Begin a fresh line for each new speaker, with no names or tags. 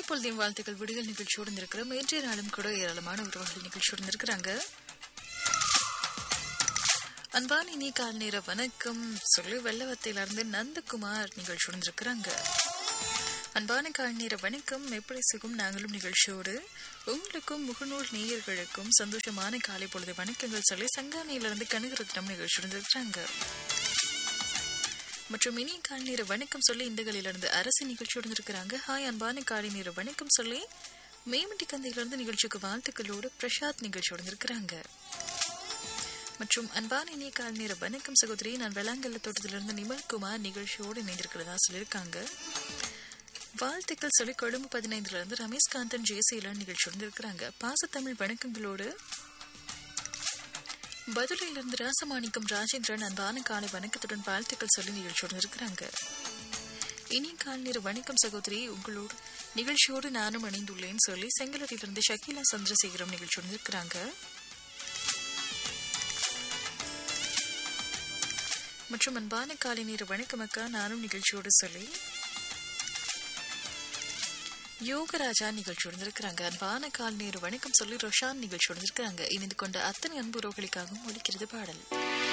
காலை பொழுதின் வாழ்த்துக்கள் விடுதல் நிகழ்ச்சியோடு இருக்கிறோம் இன்றைய நாளும் கூட ஏராளமான உறவுகள் நிகழ்ச்சியோடு இருக்கிறாங்க அன்பான இனி கால் நேர வணக்கம் சொல்லி வெள்ளவத்திலிருந்து நந்தகுமார் நிகழ்ச்சியோடு இருக்கிறாங்க அன்பான கால் நேர வணக்கம் எப்படி சுகம் நாங்களும் நிகழ்ச்சியோடு உங்களுக்கும் முகநூல் நேயர்களுக்கும் சந்தோஷமான காலை பொழுது வணக்கங்கள் சொல்லி சங்கானையிலிருந்து கனகரத்னம் நிகழ்ச்சியோடு இருக்கிறாங்க மற்றும் இனிய காலை நேர வணக்கம் சொல்லி இந்தகளிலிருந்து அரசு நிகழ்ச்சியோடு இருக்கிறாங்க ஹாய் அன்பான காலை நேர வணக்கம் சொல்லி மேமட்டி கந்தையிலிருந்து நிகழ்ச்சிக்கு வாழ்த்துக்களோடு பிரசாத் நிகழ்ச்சியோடு இருக்கிறாங்க மற்றும் அன்பான இனிய காலை நேர வணக்கம் சகோதரி நான் வெளாங்கல்ல தோட்டத்திலிருந்து நிமல்குமார் நிகழ்ச்சியோடு இணைந்திருக்கிறதா சொல்லியிருக்காங்க வாழ்த்துக்கள் சொல்லி கொழும்பு பதினைந்துல இருந்து ரமேஷ் காந்தன் ஜெயசீலன் நிகழ்ச்சியோடு இருக்கிறாங்க பாசத்தமிழ் வணக்கங்களோடு பதிலிலிருந்து ராசமாணிக்கம் ராஜேந்திரன் அன்பான காலை வணக்கத்துடன் வாழ்த்துக்கள் சொல்லி நிகழ்ச்சியோடு இருக்கிறாங்க இனி கால் நேர வணக்கம் சகோதரி உங்களோடு நிகழ்ச்சியோடு நானும் இணைந்துள்ளேன் சொல்லி செங்கலூரிலிருந்து ஷக்கீலா சந்திரசேகரம் நிகழ்ச்சியோடு இருக்கிறாங்க மற்றும் அன்பான காலை நேர வணக்கம் அக்கா நானும் நிகழ்ச்சியோடு சொல்லி யோகராஜா நிகழ்ச்சியோடு இருக்கிறாங்க அன்பான கால் நேரு வணக்கம் சொல்லி ரொஷான் நிகழ்ச்சியோடு இருக்கிறாங்க இணைந்து கொண்ட அத்தனை அன்புறவுகளுக்காகவும் ஒலிக்கிறது பாடல்